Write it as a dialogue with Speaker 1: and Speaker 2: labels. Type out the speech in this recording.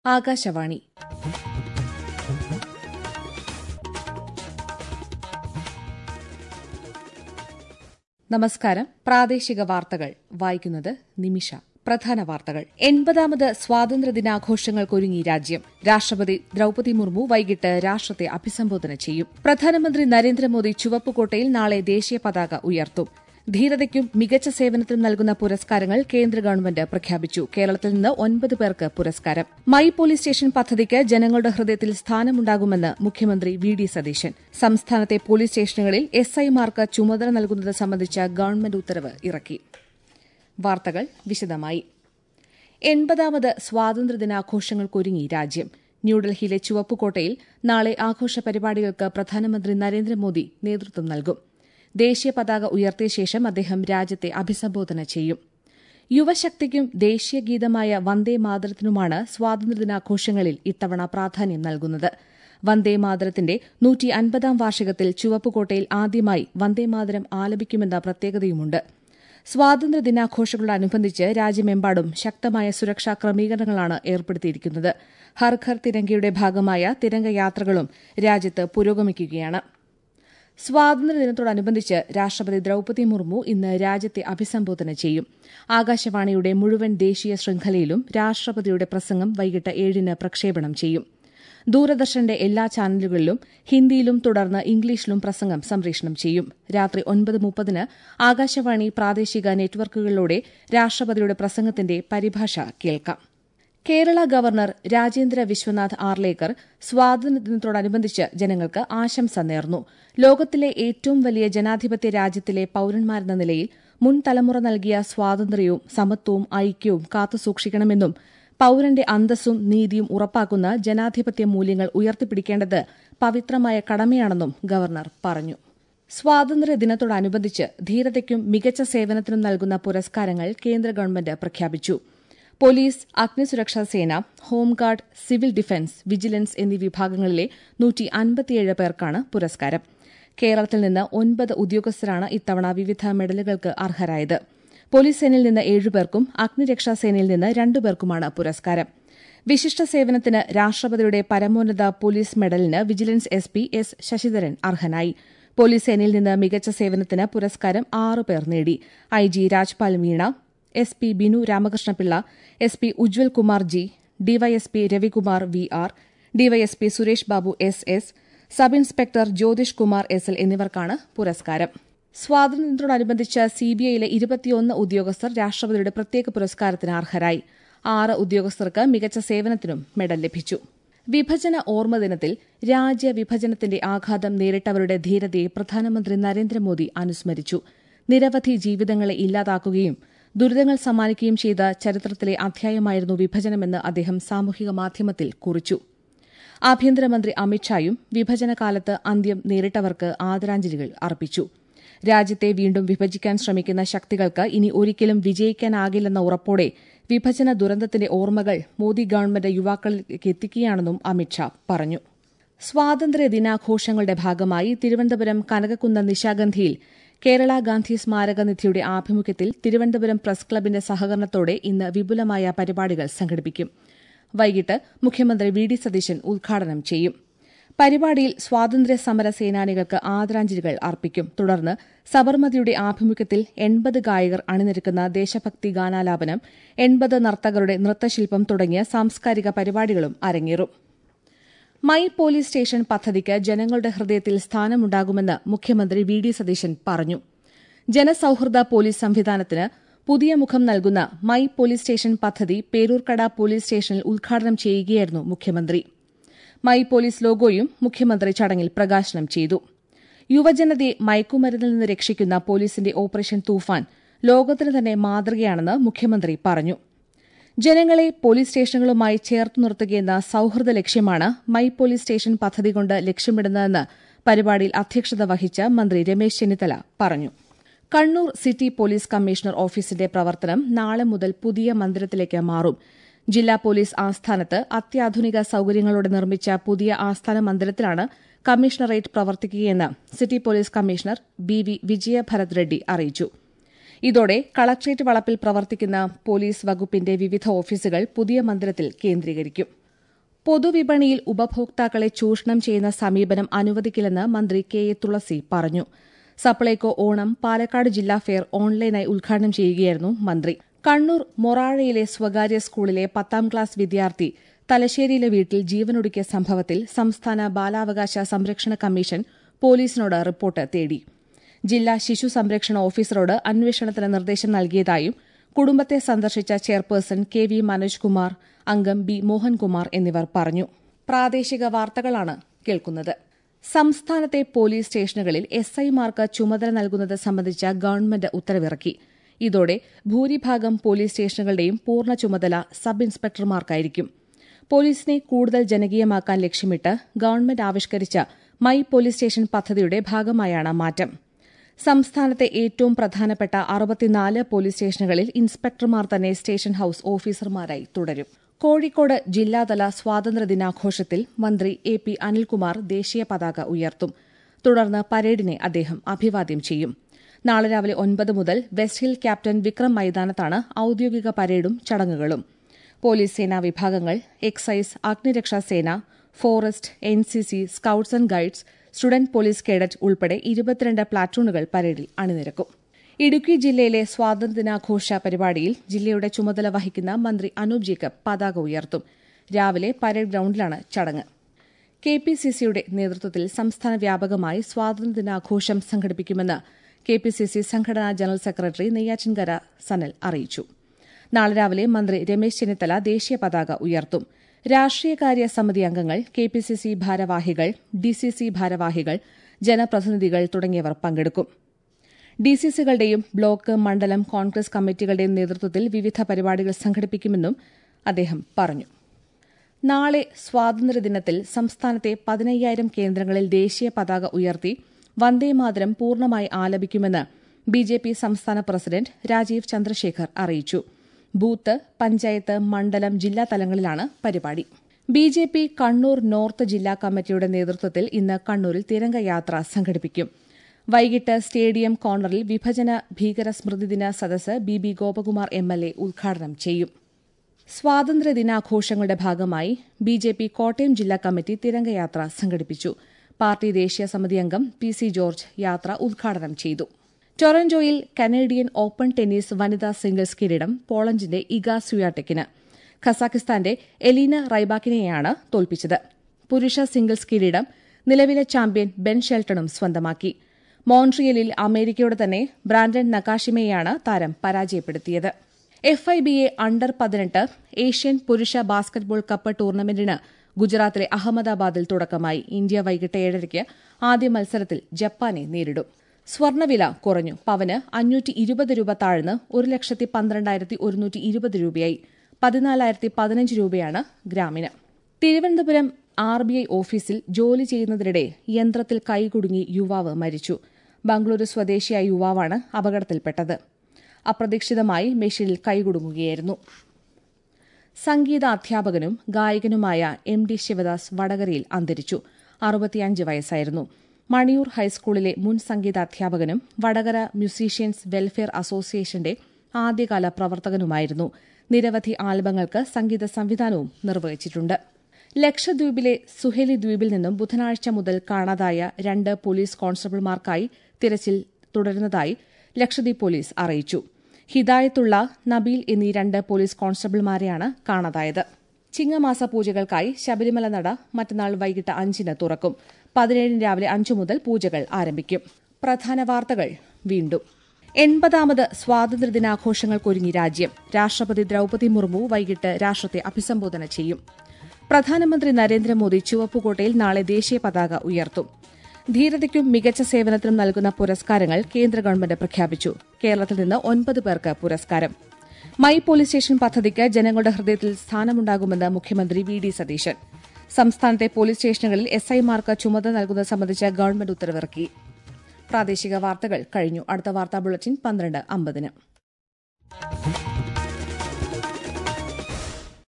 Speaker 1: ആകാശവാണി നമസ്കാരം പ്രാദേശിക വാർത്തകൾ വായിക്കുന്നത് നിമിഷ പ്രധാന വാർത്തകൾ എൺപതാമത് സ്വാതന്ത്ര്യദിനാഘോഷങ്ങൾക്കൊരുങ്ങി രാജ്യം രാഷ്ട്രപതി ദ്രൌപതി മുർമു വൈകിട്ട് രാഷ്ട്രത്തെ അഭിസംബോധന ചെയ്യും പ്രധാനമന്ത്രി നരേന്ദ്രമോദി ചുവപ്പുകോട്ടയിൽ നാളെ ദേശീയ പതാക ഉയർത്തും ധീരതയ്ക്കും മികച്ച സേവനത്തിനും നൽകുന്ന പുരസ്കാരങ്ങൾ കേന്ദ്ര ഗവൺമെന്റ് പ്രഖ്യാപിച്ചു കേരളത്തിൽ നിന്ന് ഒൻപത് പേർക്ക് പുരസ്കാരം മൈ പോലീസ് സ്റ്റേഷൻ പദ്ധതിക്ക് ജനങ്ങളുടെ ഹൃദയത്തിൽ സ്ഥാനമുണ്ടാകുമെന്ന് മുഖ്യമന്ത്രി വി ഡി സതീശൻ സംസ്ഥാനത്തെ പോലീസ് സ്റ്റേഷനുകളിൽ എസ് ഐമാർക്ക് ചുമതല നൽകുന്നത് സംബന്ധിച്ച ഗവൺമെന്റ് ഉത്തരവ് ഇറക്കി വാർത്തകൾ വിശദമായി എൺപതാമത് സ്വാതന്ത്ര്യദിനാഘോഷങ്ങൾക്കൊരുങ്ങി രാജ്യം ന്യൂഡൽഹിയിലെ ചുവപ്പുകോട്ടയിൽ നാളെ ആഘോഷ പരിപാടികൾക്ക് പ്രധാനമന്ത്രി നരേന്ദ്രമോദി നേതൃത്വം നൽകും ദേശീയ പതാക ഉയർത്തിയ ശേഷം അദ്ദേഹം രാജ്യത്തെ അഭിസംബോധന ചെയ്യും യുവശക്തിക്കും ദേശീയ ഗീതമായ വന്ദേ മാതരത്തിനുമാണ് സ്വാതന്ത്ര്യദിനാഘോഷങ്ങളിൽ ഇത്തവണ പ്രാധാന്യം നൽകുന്നത് വന്ദേ മാതരത്തിന്റെ നൂറ്റി അൻപതാം വാർഷികത്തിൽ ചുവപ്പുകോട്ടയിൽ ആദ്യമായി വന്ദേമാതരം ആലപിക്കുമെന്ന പ്രത്യേകതയുമുണ്ട് സ്വാതന്ത്ര്യദിനാഘോഷങ്ങളോടനുബന്ധിച്ച് രാജ്യമെമ്പാടും ശക്തമായ സുരക്ഷാ ക്രമീകരണങ്ങളാണ് ഏർപ്പെടുത്തിയിരിക്കുന്നത് ഹർ ഘർ തിരങ്കയുടെ ഭാഗമായ തിരങ്ക യാത്രകളും രാജ്യത്ത് പുരോഗമിക്കുകയാണ് സ്വാതന്ത്ര്യദിനത്തോടനുബന്ധിച്ച് രാഷ്ട്രപതി ദ്രൌപതി മുർമു ഇന്ന് രാജ്യത്തെ അഭിസംബോധന ചെയ്യും ആകാശവാണിയുടെ മുഴുവൻ ദേശീയ ശൃംഖലയിലും രാഷ്ട്രപതിയുടെ പ്രസംഗം വൈകിട്ട് ഏഴിന് പ്രക്ഷേപണം ചെയ്യും ദൂരദർശന്റെ എല്ലാ ചാനലുകളിലും ഹിന്ദിയിലും തുടർന്ന് ഇംഗ്ലീഷിലും പ്രസംഗം സംപ്രേഷണം ചെയ്യും രാത്രി ഒൻപത് മുപ്പതിന് ആകാശവാണി പ്രാദേശിക നെറ്റ്വർക്കുകളിലൂടെ രാഷ്ട്രപതിയുടെ പ്രസംഗത്തിന്റെ പരിഭാഷ കേൾക്കാം കേരള ഗവർണർ രാജേന്ദ്ര വിശ്വനാഥ് ആർലേക്കർ സ്വാതന്ത്ര്യദിനത്തോടനുബന്ധിച്ച് ജനങ്ങൾക്ക് ആശംസ നേർന്നു ലോകത്തിലെ ഏറ്റവും വലിയ ജനാധിപത്യ രാജ്യത്തിലെ പൌരന്മാരെന്ന നിലയിൽ മുൻ തലമുറ നൽകിയ സ്വാതന്ത്ര്യവും സമത്വവും ഐക്യവും കാത്തുസൂക്ഷിക്കണമെന്നും പൌരന്റെ അന്തസ്സും നീതിയും ഉറപ്പാക്കുന്ന ജനാധിപത്യ മൂല്യങ്ങൾ ഉയർത്തിപ്പിടിക്കേണ്ടത് പവിത്രമായ കടമയാണെന്നും ഗവർണർ പറഞ്ഞു സ്വാതന്ത്ര്യദിനത്തോടനുബന്ധിച്ച് ധീരതയ്ക്കും മികച്ച സേവനത്തിനും നൽകുന്ന പുരസ്കാരങ്ങൾ കേന്ദ്ര ഗവൺമെന്റ് പ്രഖ്യാപിച്ചു പോലീസ് അഗ്നിസുരക്ഷാ സേന ഹോംഗാർഡ് സിവിൽ ഡിഫൻസ് വിജിലൻസ് എന്നീ വിഭാഗങ്ങളിലെ നൂറ്റി അൻപത്തിയേഴ് പേർക്കാണ് പുരസ്കാരം കേരളത്തിൽ നിന്ന് ഒൻപത് ഉദ്യോഗസ്ഥരാണ് ഇത്തവണ വിവിധ മെഡലുകൾക്ക് അർഹരായത് പോലീസ് സേനയിൽ നിന്ന് ഏഴുപേർക്കും അഗ്നിരക്ഷാ സേനയിൽ നിന്ന് രണ്ടുപേർക്കുമാണ് പുരസ്കാരം വിശിഷ്ട സേവനത്തിന് രാഷ്ട്രപതിയുടെ പരമോന്നത പോലീസ് മെഡലിന് vigilance S P S Sasidharan അർഹനായി പോലീസ് സേനയിൽ നിന്ന് മികച്ച സേവനത്തിന് പുരസ്കാരം ആറുപേർ നേടി I G Rajpal Meena S P Binu Ramakrishna Pillai S P Ujwal Kumar G DYSP Ravikumar V R DYSP Suresh Babu S S sub inspector Jyothish Kumar S L എന്നിവർക്കാണ് പുരസ്കാരം സ്വാതന്ത്ര്യത്തോടനുബന്ധിച്ച് സിബിഐയിലെ ഇരുപത്തിയൊന്ന് ഉദ്യോഗസ്ഥർ രാഷ്ട്രപതിയുടെ പ്രത്യേക പുരസ്കാരത്തിന് അർഹരായി ആറ് ഉദ്യോഗസ്ഥർക്ക് മികച്ച സേവനത്തിനും മെഡൽ ലഭിച്ചു വിഭജന ഓർമ്മ ദിനത്തിൽ രാജ്യവിഭജനത്തിന്റെ ആഘാതം നേരിട്ടവരുടെ ധീരതയെ പ്രധാനമന്ത്രി നരേന്ദ്രമോദി അനുസ്മരിച്ചു നിരവധി ജീവിതങ്ങളെ ഇല്ലാതാക്കുകയും ദുരിതങ്ങൾ സമ്മാനിക്കുകയും ചെയ്ത ചരിത്രത്തിലെ അധ്യായമായിരുന്നു വിഭജനമെന്ന് അദ്ദേഹം സാമൂഹിക മാധ്യമത്തിൽ കുറിച്ചു ആഭ്യന്തരമന്ത്രി അമിത്ഷായും വിഭജനകാലത്ത് അന്ത്യം നേരിട്ടവർക്ക് ആദരാഞ്ജലികൾ അർപ്പിച്ചു രാജ്യത്തെ വീണ്ടും വിഭജിക്കാൻ ശ്രമിക്കുന്ന ശക്തികൾക്ക് ഇനി ഒരിക്കലും വിജയിക്കാനാകില്ലെന്ന ഉറപ്പോടെ വിഭജന ദുരന്തത്തിന്റെ ഓർമ്മകൾ മോദി ഗവൺമെന്റ് യുവാക്കളിലേക്ക് എത്തിക്കുകയാണെന്നും അമിത്ഷാ പറഞ്ഞു സ്വാതന്ത്ര്യ ദിനാഘോഷങ്ങളുടെ ഭാഗമായി തിരുവനന്തപുരം കനകക്കുന്ന് നിശാഗന്ധിയിൽ കേരള ഗാന്ധി സ്മാരക നിധിയുടെ ആഭിമുഖ്യത്തിൽ തിരുവനന്തപുരം പ്രസ് ക്ലബിന്റെ സഹകരണത്തോടെ ഇന്ന് വിപുലമായ പരിപാടികൾ സംഘടിപ്പിക്കും വൈകിട്ട് മുഖ്യമന്ത്രി വി ഡി സതീശൻ ഉദ്ഘാടനം ചെയ്യും പരിപാടിയിൽ സ്വാതന്ത്ര്യ സമര സേനാനികൾക്ക് ആദരാഞ്ജലികൾ അർപ്പിക്കും തുടർന്ന് സബർമതിയുടെ ആഭിമുഖ്യത്തിൽ എൺപത് ഗായകർ അണിനിരക്കുന്ന ദേശഭക്തി ഗാനാലാപനം എൺപത് നർത്തകരുടെ നൃത്തശില്പം തുടങ്ങിയ സാംസ്കാരിക പരിപാടികളും അരങ്ങേറും മൈ പോലീസ് സ്റ്റേഷൻ പദ്ധതിക്ക് ജനങ്ങളുടെ ഹൃദയത്തിൽ സ്ഥാനമുണ്ടാകുമെന്ന് മുഖ്യമന്ത്രി വി ഡി സതീശൻ പറഞ്ഞു ജനസൌഹൃദ പോലീസ് സംവിധാനത്തിന് പുതിയ മുഖം നൽകുന്ന മൈ പോലീസ് സ്റ്റേഷൻ പദ്ധതി പേരൂർക്കട പോലീസ് സ്റ്റേഷനിൽ ഉദ്ഘാടനം ചെയ്യുകയായിരുന്നു മുഖ്യമന്ത്രി മൈ പോലീസ് ലോഗോയും മുഖ്യമന്ത്രി ചടങ്ങിൽ പ്രകാശനം ചെയ്തു യുവജനതയെ മയക്കുമരുന്നിൽ നിന്ന് രക്ഷിക്കുന്ന പോലീസിന്റെ ഓപ്പറേഷൻ തൂഫാൻ ലോകത്തിന് തന്നെ മാതൃകയാണെന്ന് മുഖ്യമന്ത്രി പറഞ്ഞു ജനങ്ങളെ പോലീസ് സ്റ്റേഷനുകളുമായി ചേർത്തു നിർത്തുകയെന്ന സൌഹൃദ ലക്ഷ്യമാണ് മൈ പോലീസ് സ്റ്റേഷൻ പദ്ധതി കൊണ്ട് ലക്ഷ്യമിടുന്നതെന്ന് പരിപാടിയിൽ അധ്യക്ഷത വഹിച്ച മന്ത്രി രമേശ് ചെന്നിത്തല പറഞ്ഞു കണ്ണൂർ സിറ്റി പോലീസ് കമ്മീഷണർ ഓഫീസിന്റെ പ്രവർത്തനം നാളെ മുതൽ പുതിയ മന്ദിരത്തിലേക്ക് മാറും ജില്ലാ പോലീസ് ആസ്ഥാനത്ത് അത്യാധുനിക സൌകര്യങ്ങളോടെ നിർമ്മിച്ച പുതിയ ആസ്ഥാന മന്ദിരത്തിലാണ് കമ്മീഷണറേറ്റ് പ്രവർത്തിക്കുകയെന്ന് city police commissioner B V Vijayabharath Reddy അറിയിച്ചു ഇതോടെ കളക്ട്രേറ്റ് വളപ്പിൽ പ്രവർത്തിക്കുന്ന പോലീസ് വകുപ്പിന്റെ വിവിധ ഓഫീസുകൾ പുതിയ മന്ദിരത്തിൽ കേന്ദ്രീകരിക്കും പൊതുവിപണിയിൽ ഉപഭോക്താക്കളെ ചൂഷണം ചെയ്യുന്ന സമീപനം അനുവദിക്കില്ലെന്ന് മന്ത്രി കെ എ തുളസി പറഞ്ഞു സപ്ലൈകോ ഓണം പാലക്കാട് ജില്ലാ ഫെയർ ഓൺലൈനായി ഉദ്ഘാടനം ചെയ്യുകയായിരുന്നു മന്ത്രി കണ്ണൂർ മൊറാഴയിലെ സ്വകാര്യ സ്കൂളിലെ പത്താം ക്ലാസ് വിദ്യാർത്ഥി തലശ്ശേരിയിലെ വീട്ടിൽ ജീവനൊടുക്കിയ സംഭവത്തിൽ സംസ്ഥാന ബാലാവകാശ സംരക്ഷണ കമ്മീഷൻ പോലീസിനോട് റിപ്പോർട്ട് തേടി ജില്ലാ ശിശു സംരക്ഷണ ഓഫീസറോട് അന്വേഷണത്തിന് നിർദ്ദേശം നൽകിയതായും കുടുംബത്തെ സന്ദർശിച്ച chairperson K V Manoj Kumar അംഗം ബി മോഹൻകുമാർ എന്നിവർ പറഞ്ഞു പ്രാദേശിക വാർത്തകളാണ് കേൾക്കുന്നത് സംസ്ഥാനത്തെ പോലീസ് സ്റ്റേഷനുകളിൽ എസ് ഐമാർക്ക് ചുമതല നൽകുന്നത് സംബന്ധിച്ച ഗവൺമെന്റ് ഉത്തരവിറക്കി ഇതോടെ ഭൂരിഭാഗം പോലീസ് സ്റ്റേഷനുകളുടെയും പൂർണ്ണ ചുമതല സബ് ഇൻസ്പെക്ടർമാർക്കായിരിക്കും പോലീസിനെ കൂടുതൽ ജനകീയമാക്കാൻ ലക്ഷ്യമിട്ട് ഗവൺമെന്റ് ആവിഷ്കരിച്ച മൈ പോലീസ് സ്റ്റേഷൻ പദ്ധതിയുടെ ഭാഗമായാണ് മാറ്റം സംസ്ഥാനത്തെ ഏറ്റവും പ്രധാനപ്പെട്ട അറുപത്തിനാല് പോലീസ് സ്റ്റേഷനുകളിൽ ഇൻസ്പെക്ടർമാർ തന്നെ സ്റ്റേഷൻ ഹൌസ് ഓഫീസർമാരായി തുടരും കോഴിക്കോട് ജില്ലാതല സ്വാതന്ത്ര്യ ദിനാഘോഷത്തിൽ മന്ത്രി എ പി അനിൽകുമാർ ദേശീയ പതാക ഉയർത്തും തുടർന്ന് പരേഡിനെ അദ്ദേഹം അഭിവാദ്യം ചെയ്യും നാളെ രാവിലെ ഒൻപത് മുതൽ വെസ്റ്റ് ഹിൽ ക്യാപ്റ്റൻ വിക്രം മൈതാനത്താണ് ഔദ്യോഗിക പരേഡും ചടങ്ങുകളും പോലീസ് സേനാ വിഭാഗങ്ങൾ എക്സൈസ് അഗ്നിരക്ഷാ സേന forest N C C scouts and guides student police cadet ഉൾപ്പെടെ ഇരുപത്തിരണ്ട് പ്ലാറ്റൂണുകൾ പരേഡിൽ അണിനിരക്കും ഇടുക്കി ജില്ലയിലെ സ്വാതന്ത്ര്യദിനാഘോഷ പരിപാടിയിൽ ജില്ലയുടെ ചുമതല വഹിക്കുന്ന മന്ത്രി അനൂപ് ജേക്കബ് പതാക ഉയർത്തും രാവിലെ പരേഡ് ഗ്രൌണ്ടിലാണ് ചടങ്ങ് കെ പി സി സിയുടെ നേതൃത്വത്തിൽ സംസ്ഥാന വ്യാപകമായി സ്വാതന്ത്ര്യദിനാഘോഷം സംഘടിപ്പിക്കുമെന്ന് കെ പി സി സി സംഘടനാ ജനറൽ സെക്രട്ടറി നെയ്യാറ്റിൻകര സനൽ അറിയിച്ചു നാളെ രാവിലെ മന്ത്രി രമേശ് ചെന്നിത്തല ദേശീയ പതാക ഉയർത്തും രാഷ്ട്രീയകാര്യ സമിതി അംഗങ്ങൾ കെ പി സി സി ഭാരവാഹികൾ ഡി സി സി ഭാരവാഹികൾ ജനപ്രതിനിധികൾ തുടങ്ങിയവർ പങ്കെടുക്കും ഡി സി സികളുടെയും ബ്ലോക്ക് മണ്ഡലം കോൺഗ്രസ് കമ്മിറ്റികളുടെയും നേതൃത്വത്തിൽ വിവിധ പരിപാടികൾ സംഘടിപ്പിക്കുമെന്നും അദ്ദേഹം പറഞ്ഞു നാളെ സ്വാതന്ത്ര്യദിനത്തിൽ സംസ്ഥാനത്തെ പതിനയ്യായിരം കേന്ദ്രങ്ങളിൽ ദേശീയ പതാക ഉയർത്തി വന്ദേമാതരം പൂർണ്ണമായി ആലപിക്കുമെന്ന് ബി ജെ പി സംസ്ഥാന പ്രസിഡന്റ് രാജീവ് ചന്ദ്രശേഖർ അറിയിച്ചു ബൂത്ത് പഞ്ചായത്ത് മണ്ഡലം ജില്ലാ തലങ്ങളിലാണ് പരിപാടി B J P Kannur north ജില്ലാ കമ്മിറ്റിയുടെ നേതൃത്വത്തിൽ ഇന്ന് കണ്ണൂരിൽ തിരംഗയാത്ര സംഘടിപ്പിക്കും വൈകിട്ട് സ്റ്റേഡിയം കോർണറിൽ വിഭജന ഭീകര സ്മൃതിദിന സദസ്സ് B B Gopakumar M L A ഉദ്ഘാടനം ചെയ്യും സ്വാതന്ത്ര്യദിനാഘോഷങ്ങളുടെ ഭാഗമായി ബി ജെ പി കോട്ടയം ജില്ലാ കമ്മിറ്റി തിരംഗയാത്ര സംഘടിപ്പിച്ചു പാർട്ടി ദേശീയ സമിതി അംഗം പി സി ജോർജ് യാത്ര ഉദ്ഘാടനം ചെയ്തു ടൊറന്റോയിൽ കനേഡിയൻ ഓപ്പൺ ടെന്നീസ് വനിതാ സിംഗിൾസ് കിരീടം പോളണ്ടിന്റെ ഇഗ സുയാടെക്കിന് ഖസാക്കിസ്ഥാന്റെ എലീന റൈബാക്കിനെയാണ് തോൽപ്പിച്ചത് പുരുഷ സിംഗിൾസ് കിരീടം നിലവിലെ ചാമ്പ്യൻ ബെൻ ഷെൽട്ടണും സ്വന്തമാക്കി മോൺട്രിയലിൽ അമേരിക്കയുടെ തന്നെ ബ്രാൻഡൻ നക്കാഷിമയെയാണ് താരം പരാജയപ്പെടുത്തിയത് F I B A under പതിനെട്ട് ഏഷ്യൻ പുരുഷ ബാസ്കറ്റ്ബോൾ കപ്പ് ടൂർണമെന്റിന് ഗുജറാത്തിലെ അഹമ്മദാബാദിൽ തുടക്കമായി ഇന്ത്യ വൈകിട്ട് ഏഴരയ്ക്ക് ആദ്യ മത്സരത്തിൽ ജപ്പാനെ നേരിടും സ്വർണ്ണവില കുറഞ്ഞു പവന് അഞ്ഞൂറ്റി ഇരുപത് രൂപ താഴ്ന്ന് ഒരു ലക്ഷത്തി പന്ത്രണ്ടായിരത്തി ഒരുന്നൂറ്റി ഇരുപത് രൂപയായി പതിനാലായിരത്തി പതിനഞ്ച് രൂപയാണ് ഗ്രാമിന് തിരുവനന്തപുരം ആർ ബി ഐ ഓഫീസിൽ ജോലി ചെയ്യുന്നതിനിടെ യന്ത്രത്തിൽ കൈകുടുങ്ങി യുവാവ് മരിച്ചു ബംഗളൂരു സ്വദേശിയായ യുവാവാണ് അപകടത്തിൽപ്പെട്ടത് അപ്രതീക്ഷിതമായി മെഷീനിൽ കൈകുടുങ്ങുകയായിരുന്നു സംഗീത അധ്യാപകനും ഗായകനുമായ എം ഡി ശിവദാസ് വടകരയിൽ അന്തരിച്ചു അറുപത്തിയഞ്ച് വയസ്സായിരുന്നു മണിയൂർ ഹൈസ്കൂളിലെ മുൻ സംഗീത അധ്യാപകനും വടകര മ്യൂസീഷ്യൻസ് വെൽഫെയർ അസോസിയേഷന്റെ ആദ്യകാല പ്രവർത്തകനുമായിരുന്നു നിരവധി ആൽബങ്ങൾക്ക് സംഗീത സംവിധാനവും നിർവഹിച്ചിട്ടുണ്ട് ലക്ഷദ്വീപിലെ സുഹേലി ദ്വീപിൽ നിന്നും ബുധനാഴ്ച മുതൽ കാണാതായ രണ്ട് പോലീസ് കോൺസ്റ്റബിൾമാർക്കായി തിരച്ചിൽ തുടരുന്നതായി ലക്ഷദ്വീപ് പോലീസ് അറിയിച്ചു ഹിദായത്തുള്ള നബീൽ എന്നീ രണ്ട് പോലീസ് കോൺസ്റ്റബിൾമാരെയാണ് കാണാതായത് ചിങ്ങമാസ പൂജകൾക്കായി ശബരിമല നട മറ്റന്നാൾ വൈകിട്ട് അഞ്ചിന് തുറക്കും പതിനേഴിന് രാവിലെ അഞ്ചു മുതൽ പൂജകൾ ആരംഭിക്കും പ്രധാന വാർത്തകൾ വീണ്ടും എൺപതാമത് സ്വാതന്ത്ര്യദിനാഘോഷങ്ങൾക്കൊരുങ്ങി രാജ്യം രാഷ്ട്രപതി ദ്രൌപതി മുർമു വൈകിട്ട് രാഷ്ട്രത്തെ അഭിസംബോധന ചെയ്യും പ്രധാനമന്ത്രി നരേന്ദ്രമോദി ചുവപ്പുകോട്ടയിൽ നാളെ ദേശീയ പതാക ഉയർത്തും ധീരതയ്ക്കും മികച്ച സേവനത്തിനും നൽകുന്ന പുരസ്കാരങ്ങൾ കേന്ദ്ര ഗവൺമെന്റ് പ്രഖ്യാപിച്ചു കേരളത്തിൽ നിന്ന് ഒൻപത് പേർക്ക് പുരസ്കാരം മൈ പോലീസ് സ്റ്റേഷൻ പദ്ധതിക്ക് ജനങ്ങളുടെ ഹൃദയത്തിൽ സ്ഥാനമുണ്ടാകുമെന്ന് മുഖ്യമന്ത്രി വി ഡി സതീശൻ സംസ്ഥാനത്തെ പോലീസ് സ്റ്റേഷനുകളിൽ എസ് ഐമാർക്ക് ചുമതല നൽകുന്നത് സംബന്ധിച്ച് ഗവൺമെന്റ് ഉത്തരവിറക്കി പ്രാദേശിക വാർത്തകൾ കഴിഞ്ഞു അടുത്ത വാർത്താ ബുള്ളറ്റിൻ പന്ത്രണ്ട് അമ്പതിന്